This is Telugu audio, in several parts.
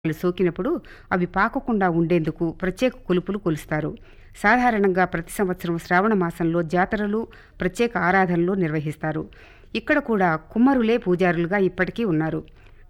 లు సోకినప్పుడు అవి పాకకుండా ఉండేందుకు ప్రత్యేక కొలుపులు కొలుస్తారు సాధారణంగా ప్రతి సంవత్సరం శ్రావణ మాసంలో జాతరలు ప్రత్యేక ఆరాధనలు నిర్వహిస్తారు ఇక్కడ కూడా కుమ్మరులే పూజారులుగా ఇప్పటికీ ఉన్నారు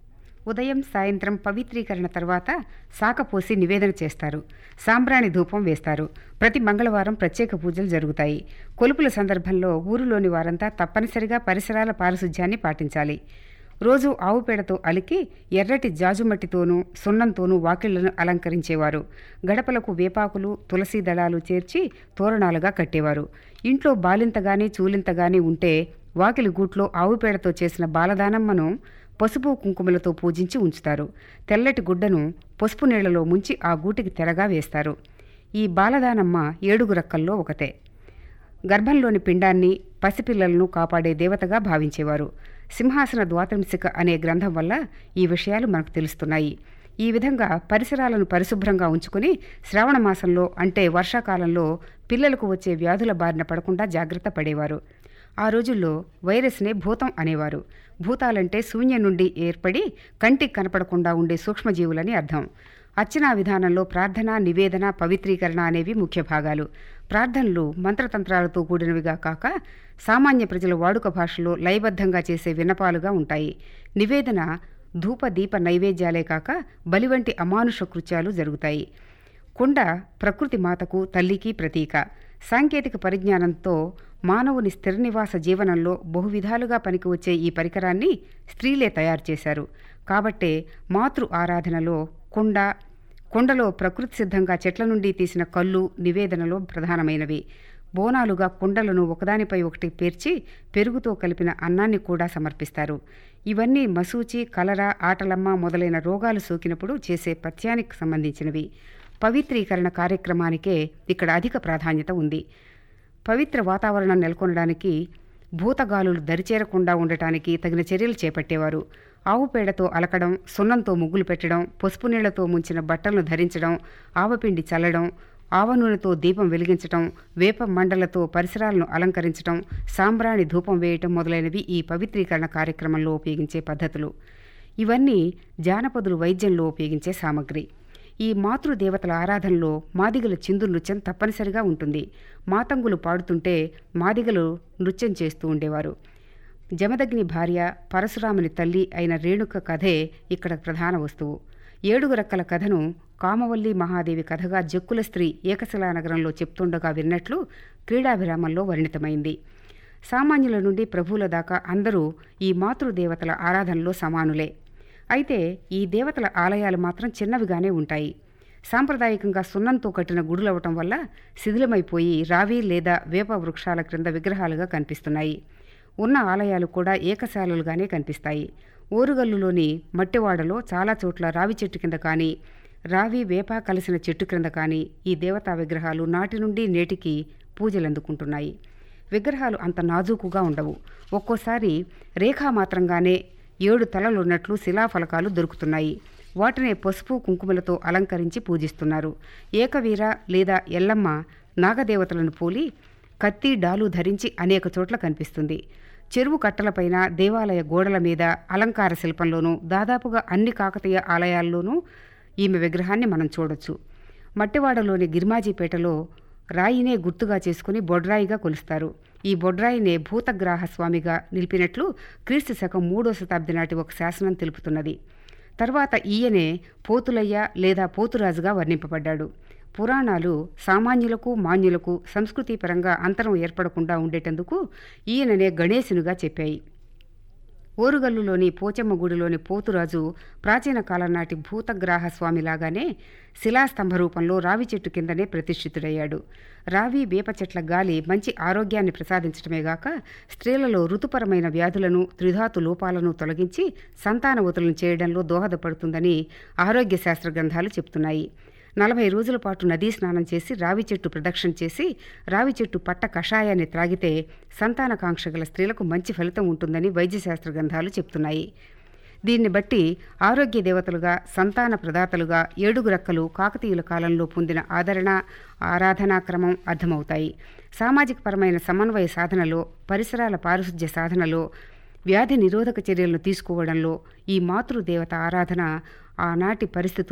ఉదయం సాయంత్రం పవిత్రీకరణ తర్వాత సాకపోసి నివేదన చేస్తారు సాంబ్రాణి ధూపం వేస్తారు ప్రతి మంగళవారం ప్రత్యేక పూజలు జరుగుతాయి కొలుపుల సందర్భంలో ఊరిలోని వారంతా తప్పనిసరిగా పరిసరాల పారిశుధ్యాన్ని పాటించాలి రోజు ఆవు పేడతో అలికి ఎర్రటి జాజుమట్టితోనూ సున్నంతోనూ వాకిళ్లను అలంకరించేవారు గడపలకు వేపాకులు తులసి దళాలు చేర్చి తోరణాలుగా కట్టేవారు ఇంట్లో బాలింతగాని చూలింతగాని ఉంటే వాకిలి గూట్లో ఆవు పేడతో చేసిన బాలదానమ్మను పసుపు కుంకుమలతో పూజించి ఉంచుతారు తెల్లటి గుడ్డను పసుపు నీళ్లలో ముంచి ఆ గూటికి తెరగా వేస్తారు ఈ బాలదానమ్మ ఏడుగు రక్కల్లో ఒకతే గర్భంలోని పిండాన్ని పసిపిల్లలను కాపాడే దేవతగా భావించేవారు సింహాసన ద్వాతంసిక అనే గ్రంథం వల్ల ఈ విషయాలు మనకు తెలుస్తున్నాయి ఈ విధంగా పరిసరాలను పరిశుభ్రంగా ఉంచుకుని శ్రావణ మాసంలో అంటే వర్షాకాలంలో పిల్లలకు వచ్చే వ్యాధుల బారిన పడకుండా జాగ్రత్త పడేవారు ఆ రోజుల్లో వైరస్నే భూతం అనేవారు భూతాలంటే శూన్యం నుండి ఏర్పడి కంటికి కనపడకుండా ఉండే సూక్ష్మజీవులని అర్థం అర్చనా విధానంలో ప్రార్థన నివేదన పవిత్రీకరణ అనేవి ముఖ్య భాగాలు ప్రార్థనలు మంత్రతంత్రాలతో కూడినవిగా కాక సామాన్య ప్రజల వాడుక భాషలో లయబద్ధంగా చేసే విన్నపాలుగా ఉంటాయి నివేదన ధూప దీప నైవేద్యాలే కాక బలి వంటి అమానుష కృత్యాలు జరుగుతాయి కుండ ప్రకృతి మాతకు తల్లికి ప్రతీక సాంకేతిక పరిజ్ఞానంతో మానవుని స్థిర నివాస జీవనంలో బహువిధాలుగా పనికి వచ్చే ఈ పరికరాన్ని స్త్రీలే తయారు చేశారు కాబట్టే మాతృ ఆరాధనలో కుండ కుండలో ప్రకృతి సిద్ధంగా చెట్ల నుండి తీసిన కళ్ళు నివేదనలో ప్రధానమైనవి బోనాలుగా కుండలను ఒకదానిపై ఒకటి పేర్చి పెరుగుతో కలిపిన అన్నాన్ని కూడా సమర్పిస్తారు ఇవన్నీ మసూచి కలరా ఆటలమ్మ మొదలైన రోగాలు సోకినప్పుడు చేసే పథ్యానికి సంబంధించినవి పవిత్రీకరణ కార్యక్రమానికే ఇక్కడ అధిక ప్రాధాన్యత ఉంది పవిత్ర వాతావరణం నెలకొనడానికి భూతగాలులు దరిచేరకుండా ఉండటానికి తగిన చర్యలు చేపట్టేవారు ఆవు పేడతో అలకడం సున్నంతో ముగ్గులు పెట్టడం పసుపు నీళ్లతో ముంచిన బట్టలను ధరించడం ఆవపిండి చల్లడం ఆవ నూనెతో దీపం వెలిగించటం వేప మండలతో పరిసరాలను అలంకరించటం సాంబ్రాణి ధూపం వేయటం మొదలైనవి ఈ పవిత్రీకరణ కార్యక్రమంలో ఉపయోగించే పద్ధతులు ఇవన్నీ జానపదులు వైద్యంలో ఉపయోగించే సామగ్రి ఈ మాతృదేవతల ఆరాధనలో మాదిగల చిందు నృత్యం తప్పనిసరిగా ఉంటుంది మాతంగులు పాడుతుంటే మాదిగలు నృత్యం చేస్తూ ఉండేవారు జమదగ్ని భార్య పరశురాముని తల్లి అయిన రేణుక కథే ఇక్కడ ప్రధాన వస్తువు ఏడుగు రక్కల కథను కామవల్లి మహాదేవి కథగా జక్కుల స్త్రీ ఏకశిలా నగరంలో చెప్తుండగా విన్నట్లు క్రీడాభిరామంలో వర్ణితమైంది సామాన్యుల నుండి ప్రభువుల దాకా అందరూ ఈ మాతృదేవతల ఆరాధనలో సమానులే అయితే ఈ దేవతల ఆలయాలు మాత్రం చిన్నవిగానే ఉంటాయి సాంప్రదాయకంగా సున్నంతో కట్టిన గుడులవటం వల్ల శిథిలమైపోయి రావి లేదా వేప వృక్షాల క్రింద విగ్రహాలుగా కనిపిస్తున్నాయి ఉన్న ఆలయాలు కూడా ఏకశాలలుగానే కనిపిస్తాయి ఓరుగల్లులోని మట్టివాడలో చాలా చోట్ల రావి చెట్టు కింద కానీ రావి వేప కలిసిన చెట్టు క్రింద కానీ ఈ దేవతా విగ్రహాలు నాటి నుండి నేటికి పూజలందుకుంటున్నాయి విగ్రహాలు అంత నాజూకుగా ఉండవు ఒక్కోసారి రేఖామాత్రంగానే ఏడు తలలున్నట్లు శిలాఫలకాలు దొరుకుతున్నాయి వాటినే పసుపు కుంకుమలతో అలంకరించి పూజిస్తున్నారు ఏకవీర లేదా ఎల్లమ్మ నాగదేవతలను పోలి కత్తి డాలు ధరించి అనేక చోట్ల కనిపిస్తుంది చెరువు కట్టలపైన దేవాలయ గోడల మీద అలంకార శిల్పంలోనూ దాదాపుగా అన్ని కాకతీయ ఆలయాల్లోనూ ఈమె విగ్రహాన్ని మనం చూడొచ్చు మట్టివాడలోని గిరిమాజీపేటలో రాయినే గుర్తుగా చేసుకుని బొడ్రాయిగా కొలుస్తారు ఈ బొడ్రాయినే భూతగ్రాహ స్వామిగా నిలిపినట్లు క్రీస్తు శకం మూడో శతాబ్ది నాటి ఒక శాసనం తెలుపుతున్నది తర్వాత ఈయనే పోతులయ్య లేదా పోతురాజుగా వర్ణింపబడ్డాడు పురాణాలు సామాన్యులకు మాన్యులకు సంస్కృతిపరంగా అంతరం ఏర్పడకుండా ఉండేటందుకు ఈయననే గణేశునిగా చెప్పాయి ఓరుగల్లులోని పోచమ్మ గుడిలోని పోతురాజు ప్రాచీన కాలం నాటి భూతగ్రాహ స్వామిలాగానే శిలాస్తంభ రూపంలో రావి చెట్టు కిందనే ప్రతిష్ఠితుడయ్యాడు రావి వేప చెట్ల గాలి మంచి ఆరోగ్యాన్ని ప్రసాదించడమేగాక స్త్రీలలో ఋతుపరమైన వ్యాధులను త్రిధాతు లోపాలను తొలగించి సంతానవతులను చేయడంలో దోహదపడుతుందని ఆరోగ్య శాస్త్ర గ్రంథాలు చెప్తున్నాయి నలభై రోజుల పాటు నదీ స్నానం చేసి రావి చెట్టు ప్రదక్షిణ చేసి రావి చెట్టు పట్ట కషాయాన్ని త్రాగితే సంతానకాంక్ష గల స్త్రీలకు మంచి ఫలితం ఉంటుందని వైద్యశాస్త్ర గ్రంథాలు చెప్తున్నాయి దీన్ని బట్టి ఆరోగ్య దేవతలుగా సంతాన ప్రదాతలుగా ఏడుగు రక్కలు కాకతీయుల కాలంలో పొందిన ఆదరణ ఆరాధనా క్రమం అర్థమవుతాయి సామాజికపరమైన సమన్వయ సాధనలో పరిసరాల పారిశుధ్య సాధనలో వ్యాధి నిరోధక చర్యలను తీసుకోవడంలో ఈ మాతృదేవత ఆరాధన ఆనాటి పరిస్థితులు